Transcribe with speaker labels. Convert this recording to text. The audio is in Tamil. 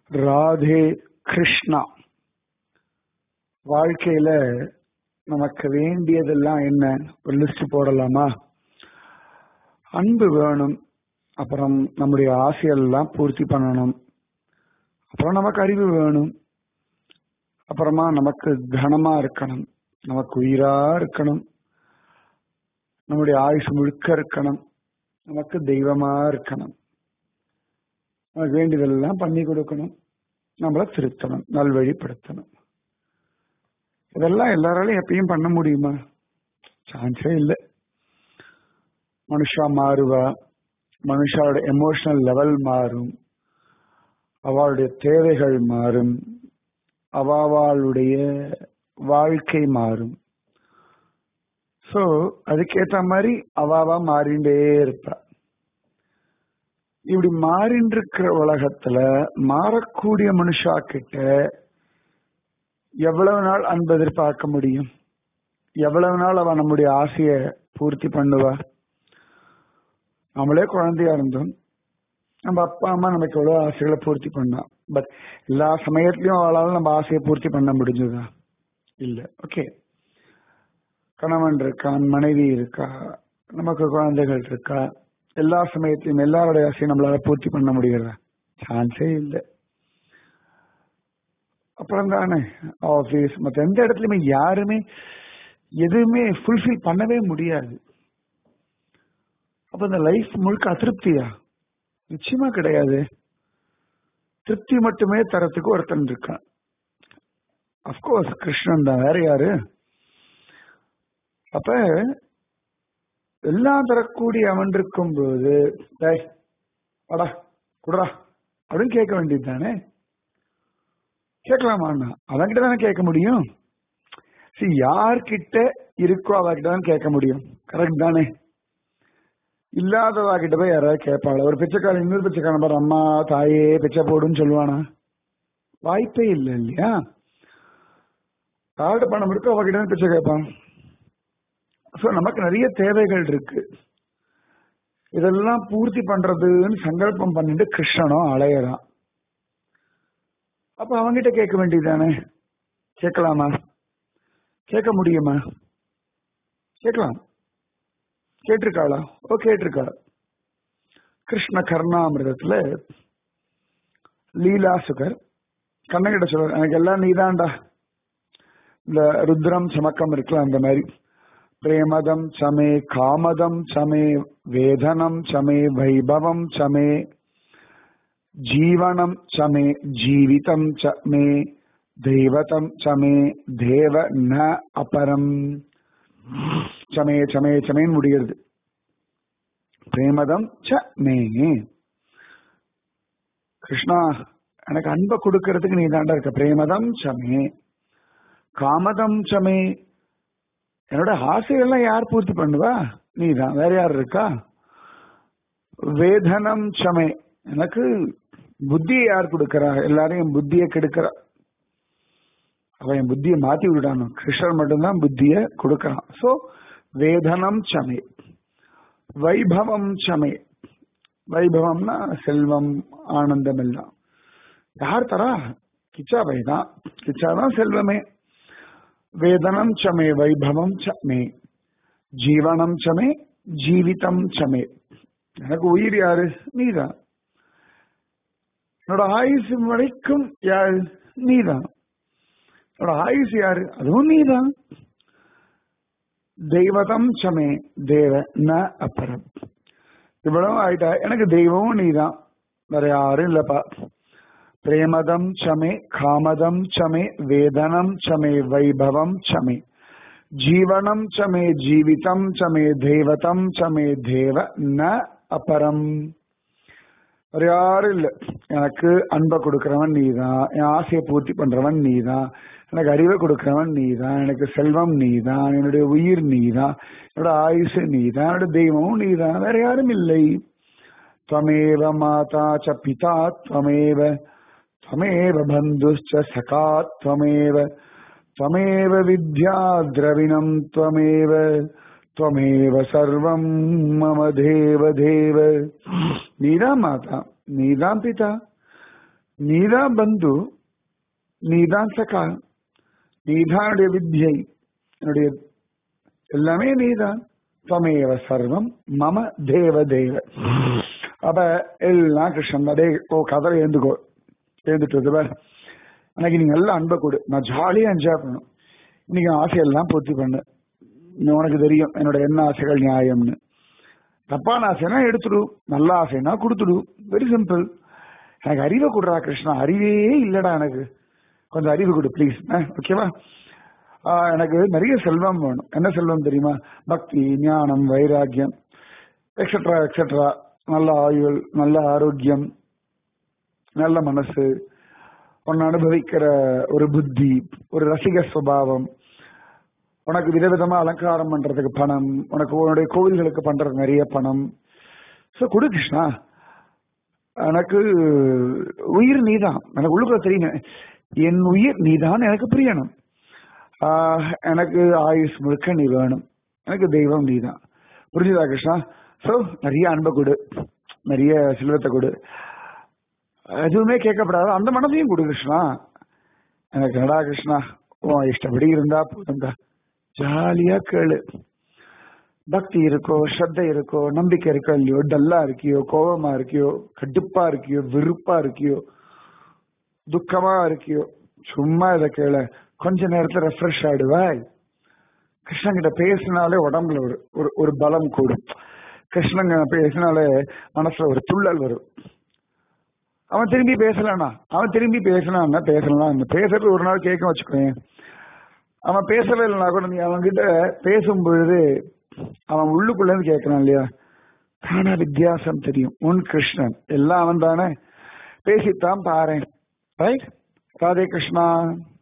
Speaker 1: ராதே கிருஷ்ணா வாழ்க்கையில நமக்கு வேண்டியதெல்லாம் என்ன ஒரு லிஸ்ட் போடலாமா அன்பு வேணும் அப்புறம் நம்முடைய ஆசையெல்லாம் பூர்த்தி பண்ணணும் அப்புறம் நமக்கு அறிவு வேணும் அப்புறமா நமக்கு தனமா இருக்கணும் நமக்கு உயிரா இருக்கணும் நம்முடைய ஆயுசு முழுக்க இருக்கணும் நமக்கு தெய்வமா இருக்கணும் நமக்கு வேண்டியதெல்லாம் பண்ணி கொடுக்கணும் நம்மளை திருத்தணும் நல்வழிப்படுத்தணும் இதெல்லாம் எல்லாராலையும் எப்பயும் பண்ண முடியுமா சான்ஸே இல்லை மனுஷா மாறுவா மனுஷாவோட எமோஷனல் லெவல் மாறும் அவளுடைய தேவைகள் மாறும் அவாவாளுடைய வாழ்க்கை மாறும் சோ அதுக்கேத்த மாதிரி அவாவா மாறிண்டே இருப்பா இப்படி மாறின்னு இருக்கிற உலகத்துல மாறக்கூடிய மனுஷா கிட்ட எவ்வளவு நாள் அன்பு எதிர்பார்க்க முடியும் எவ்வளவு நாள் அவ நம்முடைய ஆசைய பூர்த்தி பண்ணுவா நம்மளே குழந்தையா இருந்தோம் நம்ம அப்பா அம்மா நமக்கு எவ்வளவு ஆசைகளை பூர்த்தி பண்ணா பட் எல்லா சமயத்திலயும் அவளால நம்ம ஆசையை பூர்த்தி பண்ண முடிஞ்சதா இல்ல ஓகே கணவன் இருக்கான் மனைவி இருக்கா நமக்கு குழந்தைகள் இருக்கா எல்லா சமயத்திலும் எல்லாருடைய ஆசையும் நம்மளால பூர்த்தி பண்ண முடிகிறதா சான்ஸே இல்லை அப்புறம் தானே ஆபீஸ் மற்ற எந்த இடத்துலயுமே யாருமே எதுவுமே ஃபுல்ஃபில் பண்ணவே முடியாது அப்ப இந்த லைஃப் முழுக்க அதிருப்தியா நிச்சயமா கிடையாது திருப்தி மட்டுமே தரத்துக்கு ஒருத்தன் இருக்கான் அப்கோர்ஸ் கிருஷ்ணன் தான் வேற யாரு அப்ப எல்லாம் தரக்கூடிய அவன் இருக்கும் போது வாடா குடுறா அப்படின்னு கேட்க வேண்டியது தானே கேட்கலாமா அவன்கிட்ட தானே கேட்க முடியும் சரி யார்கிட்ட இருக்கோ அவகிட்ட தான் கேட்க முடியும் கரெக்ட் தானே இல்லாதவா கிட்ட போய் யாராவது கேட்பாள் ஒரு பிச்சைக்காரன் இன்னொரு பிச்சைக்காரன் பாரு அம்மா தாயே பிச்சை போடுன்னு சொல்லுவானா வாய்ப்பே இல்லை இல்லையா யார்கிட்ட பணம் இருக்கோ அவகிட்ட தான் பிச்சை கேட்பான் ஸோ நமக்கு நிறைய தேவைகள் இருக்கு இதெல்லாம் பூர்த்தி பண்றதுன்னு சங்கல்பம் பண்ணிட்டு கிருஷ்ணனும் அலையறான் அப்ப அவங்கிட்ட கேட்க வேண்டியதானே கேட்கலாமா கேட்க முடியுமா கேட்கலாம் கேட்டிருக்காளா ஓ கேட்டிருக்கா கிருஷ்ண கர்ணாமிரதத்துல லீலா சுகர் கண்ணகிட்ட சொல்ற எனக்கு எல்லாம் நீதான்டா இந்த ருத்ரம் சமக்கம் இருக்குல்ல அந்த மாதிரி பிரேமதம் சமே காமதம் சமே வேதனம் சமே வைபவம் சமே ஜீவனம் சமே ஜீவிதம் சமே தெய்வதம் சமே தேவ ந அபரம் சமே சமே சமேன்னு முடிகிறது பிரேமதம் ச மே கிருஷ்ணா எனக்கு அன்பை கொடுக்கறதுக்கு நீ தாண்டா இருக்க பிரேமதம் சமே காமதம் சமே என்னோட ஆசைகள்லாம் யார் பூர்த்தி பண்ணுவா நீ தான் வேற யார் இருக்கா வேதனம் சமே எனக்கு புத்தியை யார் கொடுக்கறா எல்லாரும் என் புத்தியை கெடுக்கிறா அவன் என் புத்தியை மாத்தி விடானு கிருஷ்ணர் மட்டும்தான் புத்திய கொடுக்கறான் சோ வேதனம் சமே வைபவம் சமே வைபவம்னா செல்வம் ஆனந்தம் எல்லாம் யார் தரா கிச்சாபை தான் கிச்சாதான் செல்வமே வேதனம் சமே வைபவம் சமே ஜீவனம் சமே ஜீவிதம் சமே எனக்கு உயிர் யாரு நீதான் என்னோட ஆயுசு வரைக்கும் யாரு நீதான் என்னோட ஆயுசு யாரு அதுவும் நீதான் தெய்வதம் சமே தேவ ந அப்பரம் இவ்வளவு ஆயிட்டா எனக்கு தெய்வமும் நீதான் வேற யாரும் இல்லப்பா பிரேமதம் சமே காமதம் சமே வேதனம் சமே வைபவம் சமே ஜீவனம் சமே ஜீவிதம் சமே தெய்வதம் சமே தேவ ந அபரம் வேற யாரும் இல்ல எனக்கு அன்பை கொடுக்கறவன் நீதான் என் ஆசையை பூர்த்தி பண்றவன் நீதான் எனக்கு அறிவை கொடுக்கறவன் நீதான் எனக்கு செல்வம் நீதான் என்னுடைய உயிர் நீதான் என்னோட ஆயுசு நீதான் என்னோட தெய்வமும் நீதான் வேற யாரும் இல்லை त्वमेव माता च पिता त्वमेव त्वमेव बन्धुश्च सखा त्वमेव त्वमेव विद्या द्रविणम् त्वमेव त्वमेव सर्वम् मम देव देव நீதான் மாதா நீதான் பிதா நீதான் பந்து நீதான் சகா நீதான் என்னுடைய வித்யை என்னுடைய எல்லாமே நீதான் துவமேவ சர்வம் மம தேவ தேவ அப்ப எல்லாம் கிருஷ்ணன் அடே ஓ கதவை எழுந்துக்கோ எழுந்துட்டு பார் அன்னைக்கு நீங்க எல்லாம் அன்பை கொடு நான் ஜாலியா என்ஜாய் பண்ணணும் இன்னைக்கு ஆசையெல்லாம் பூர்த்தி பண்ணு இன்னும் உனக்கு தெரியும் என்னோட என்ன ஆசைகள் நியாயம்னு தப்பான ஆசைனா எடுத்துடு நல்ல ஆசைனா கொடுத்துடு வெரி சிம்பிள் எனக்கு அறிவை கொடுறா கிருஷ்ணா அறிவே இல்லடா எனக்கு கொஞ்சம் அறிவு கொடு ப்ளீஸ் ஓகேவா எனக்கு நிறைய செல்வம் வேணும் என்ன செல்வம் தெரியுமா பக்தி ஞானம் வைராக்கியம் எக்ஸெட்ரா எக்ஸெட்ரா நல்ல ஆயுள் நல்ல ஆரோக்கியம் நல்ல மனசு உன்னை அனுபவிக்கிற ஒரு புத்தி ஒரு ரசிக சுபாவம் உனக்கு விதவிதமா அலங்காரம் பண்றதுக்கு பணம் உனக்கு உன்னுடைய கோவில்களுக்கு பண்றதுக்கு நிறைய பணம் ஸோ கொடு கிருஷ்ணா எனக்கு உயிர் நீதான் எனக்கு உள்ளுக்குள்ள தெரியும் என் உயிர் நீதான் எனக்கு பிரியணும் எனக்கு ஆயுஷ் முழுக்க நீ வேணும் எனக்கு தெய்வம் நீதான் புரிஞ்சுதா கிருஷ்ணா ஸோ நிறைய அன்பை கொடு நிறைய செல்வத்தை கொடு எதுவுமே கேட்கப்படாது அந்த மனதையும் கொடு கிருஷ்ணா எனக்கு நடா கிருஷ்ணா உன் இஷ்டப்படி இருந்தா போதும்டா ஜாலியா கேளு பக்தி இருக்கோ ஸ்ரத்த இருக்கோ நம்பிக்கை இருக்கோ இல்லையோ டல்லா இருக்கியோ கோபமா இருக்கியோ கடுப்பா இருக்கியோ வெறுப்பா இருக்கியோ துக்கமா இருக்கியோ சும்மா இதை கேள கொஞ்ச நேரத்துல ரெஃப்ரெஷ் ஆயிடுவாய் கிருஷ்ணன் கிட்ட பேசினாலே உடம்புல ஒரு ஒரு ஒரு பலம் கூடும் கிருஷ்ணன் பேசினாலே மனசுல ஒரு துள்ளல் வரும் அவன் திரும்பி பேசலானா அவன் திரும்பி பேசினான்னா பேசலாம் பேசுறது ஒரு நாள் கேட்க வச்சுக்கோயேன் அவன் பேசவே இல்லைனா கூட நீ அவன்கிட்ட பேசும் பொழுது அவன் உள்ளுக்குள்ள இருந்து கேட்கறான் இல்லையா தானா வித்தியாசம் தெரியும் உன் கிருஷ்ணன் எல்லாம் அவன் தானே பேசித்தான் பாரு ரைட் ராதே கிருஷ்ணா